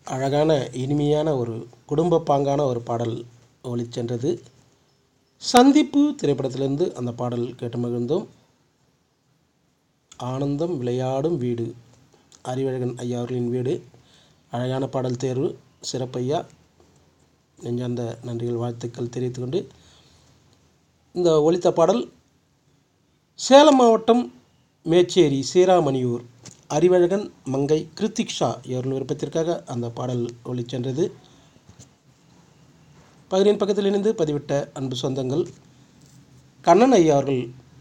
அழகான இனிமையான ஒரு குடும்ப பாங்கான ஒரு பாடல் ஒலிச் சென்றது சந்திப்பு திரைப்படத்திலிருந்து அந்த பாடல் கேட்டு மகிழ்ந்தோம் ஆனந்தம் விளையாடும் வீடு அறிவழகன் ஐயா அவர்களின் வீடு அழகான பாடல் தேர்வு சிறப்பையா நெஞ்சார்ந்த நன்றிகள் வாழ்த்துக்கள் தெரிவித்துக்கொண்டு இந்த ஒலித்த பாடல் சேலம் மாவட்டம் மேச்சேரி சீராமணியூர் அறிவழகன் மங்கை கிருத்திக் ஷா இவர்கள் விருப்பத்திற்காக அந்த பாடல் ஒலிச் சென்றது பகிரின் பக்கத்தில் இணைந்து பதிவிட்ட அன்பு சொந்தங்கள் கண்ணன் ஐயா அவர்கள்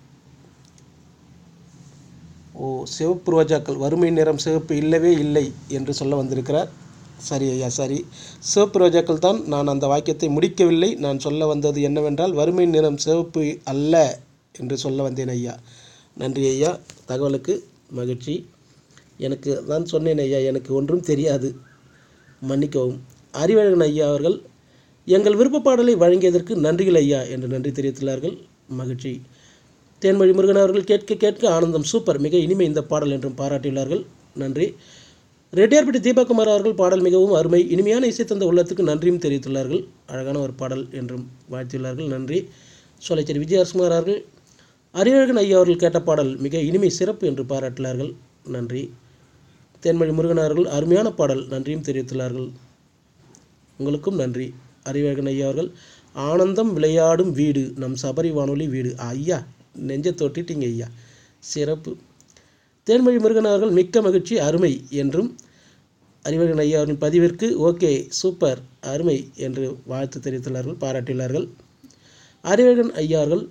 ஓ சிவப்பு ரோஜாக்கள் வறுமை நிறம் சிவப்பு இல்லவே இல்லை என்று சொல்ல வந்திருக்கிறார் சரி ஐயா சரி சிவப்பு ரோஜாக்கள் தான் நான் அந்த வாக்கியத்தை முடிக்கவில்லை நான் சொல்ல வந்தது என்னவென்றால் வறுமை நிறம் சிவப்பு அல்ல என்று சொல்ல வந்தேன் ஐயா நன்றி ஐயா தகவலுக்கு மகிழ்ச்சி எனக்கு தான் சொன்னேன் ஐயா எனக்கு ஒன்றும் தெரியாது மன்னிக்கவும் அறிவழகன் ஐயா அவர்கள் எங்கள் விருப்ப பாடலை வழங்கியதற்கு நன்றிகள் ஐயா என்று நன்றி தெரிவித்துள்ளார்கள் மகிழ்ச்சி தேன்மொழி முருகன் அவர்கள் கேட்க கேட்க ஆனந்தம் சூப்பர் மிக இனிமை இந்த பாடல் என்றும் பாராட்டியுள்ளார்கள் நன்றி ரெட்டியார்பட்டி தீபகுமார் அவர்கள் பாடல் மிகவும் அருமை இனிமையான இசை தந்த உள்ளத்துக்கு நன்றியும் தெரிவித்துள்ளார்கள் அழகான ஒரு பாடல் என்றும் வாழ்த்தியுள்ளார்கள் நன்றி சோலைச்சேரி விஜயகுமார் அவர்கள் அறிவழகன் ஐயா அவர்கள் கேட்ட பாடல் மிக இனிமை சிறப்பு என்று பாராட்டினார்கள் நன்றி தேன்மொழி முருகன் அவர்கள் அருமையான பாடல் நன்றியும் தெரிவித்துள்ளார்கள் உங்களுக்கும் நன்றி அறிவழகன் ஐயா அவர்கள் ஆனந்தம் விளையாடும் வீடு நம் சபரி வானொலி வீடு ஐயா நெஞ்ச தொட்டிட்டீங்க ஐயா சிறப்பு தேன்மொழி முருகன் அவர்கள் மிக்க மகிழ்ச்சி அருமை என்றும் அறிவழகன் ஐயா அவர்களின் பதிவிற்கு ஓகே சூப்பர் அருமை என்று வாழ்த்து தெரிவித்துள்ளார்கள் பாராட்டியுள்ளார்கள் அறிவழகன் ஐயா அவர்கள்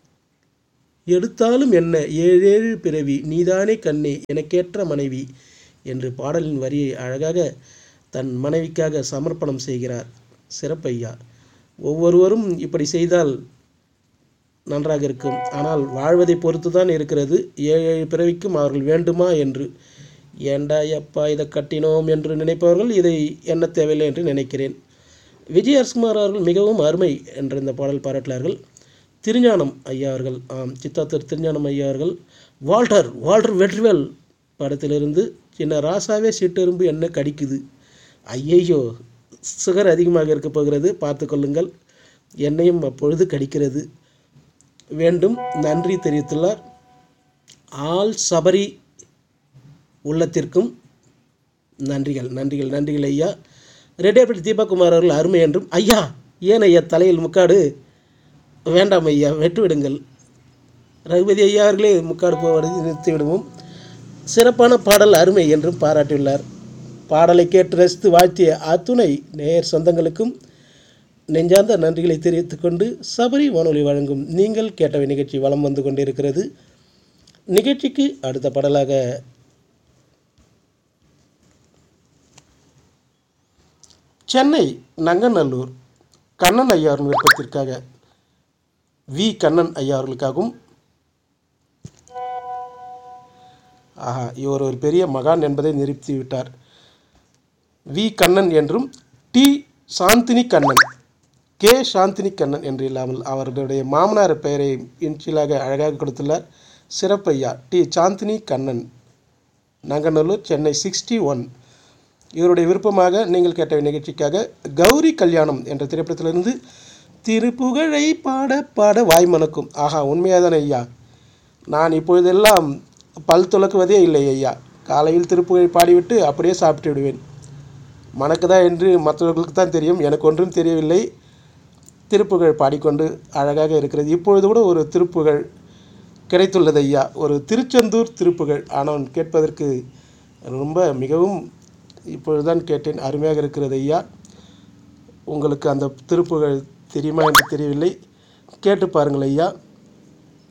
எடுத்தாலும் என்ன ஏழேழு பிறவி நீதானே கண்ணே எனக்கேற்ற மனைவி என்று பாடலின் வரியை அழகாக தன் மனைவிக்காக சமர்ப்பணம் செய்கிறார் சிறப்பையா ஒவ்வொருவரும் இப்படி செய்தால் நன்றாக இருக்கும் ஆனால் வாழ்வதை பொறுத்து தான் இருக்கிறது ஏழு ஏழு பிறவிக்கும் அவர்கள் வேண்டுமா என்று ஏண்டா எப்பா இதை கட்டினோம் என்று நினைப்பவர்கள் இதை என்ன தேவையில்லை என்று நினைக்கிறேன் விஜய் அரசுமார் அவர்கள் மிகவும் அருமை என்ற இந்த பாடல் பாராட்டினார்கள் திருஞானம் ஐயா அவர்கள் ஆம் சித்தாத்தூர் திருஞானம் ஐயா அவர்கள் வால்டர் வால்டர் வெற்றிவேல் படத்திலிருந்து சின்ன ராசாவே சிட்டெரும்பு என்ன கடிக்குது ஐயையோ சுகர் அதிகமாக இருக்க போகிறது பார்த்து கொள்ளுங்கள் என்னையும் அப்பொழுது கடிக்கிறது வேண்டும் நன்றி தெரிவித்துள்ளார் ஆல் சபரி உள்ளத்திற்கும் நன்றிகள் நன்றிகள் நன்றிகள் ஐயா ரெட்டியார்பட்டி தீபகுமார் அவர்கள் அருமை என்றும் ஐயா ஏன் ஐயா தலையில் முக்காடு வேண்டாம் ஐயா வெட்டு விடுங்கள் ரகுபதி ஐயா அவர்களே முக்காடு போவதை நிறுத்தி விடுவோம் சிறப்பான பாடல் அருமை என்றும் பாராட்டியுள்ளார் பாடலை கேட்டு ரசித்து வாழ்த்திய அத்துணை நேயர் சொந்தங்களுக்கும் நெஞ்சார்ந்த நன்றிகளை தெரிவித்துக்கொண்டு சபரி வானொலி வழங்கும் நீங்கள் கேட்டவை நிகழ்ச்சி வலம் வந்து கொண்டிருக்கிறது நிகழ்ச்சிக்கு அடுத்த பாடலாக சென்னை நங்கநல்லூர் கண்ணன் ஐயா அவர்கள் விருப்பத்திற்காக வி கண்ணன் ஐயா அவர்களுக்காகவும் ஆஹா இவர் ஒரு பெரிய மகான் என்பதை நிரூபித்து விட்டார் வி கண்ணன் என்றும் டி சாந்தினி கண்ணன் கே சாந்தினி கண்ணன் என்று இல்லாமல் அவர்களுடைய மாமனார் பெயரை இன்சிலாக அழகாக கொடுத்துள்ளார் சிறப்பையா T Chandini Kannan Nanganallur Chennai sixty one இவருடைய விருப்பமாக நீங்கள் கேட்ட நிகழ்ச்சிக்காக கௌரி கல்யாணம் என்ற திரைப்படத்திலிருந்து திருப்புகழை பாட பாட வாய் மணக்கும் ஆஹா உண்மையாதானே ஐயா நான் இப்பொழுதெல்லாம் பல் துலக்குவதே இல்லை ஐயா காலையில் திருப்புகழை பாடிவிட்டு அப்படியே சாப்பிட்டு விடுவேன் மணக்குதா என்று மற்றவர்களுக்கு தான் தெரியும் எனக்கு ஒன்றும் தெரியவில்லை திருப்புகழ் பாடிக்கொண்டு அழகாக இருக்கிறது இப்பொழுது கூட ஒரு திருப்புகழ் கிடைத்துள்ளது ஐயா ஒரு திருச்செந்தூர் திருப்புகழ் ஆனால் கேட்பதற்கு ரொம்ப மிகவும் இப்பொழுதுதான் கேட்டேன் அருமையாக இருக்கிறது ஐயா உங்களுக்கு அந்த திருப்புகழ் தெரியுமா என்று தெரியவில்லை கேட்டு பாருங்கள் ஐயா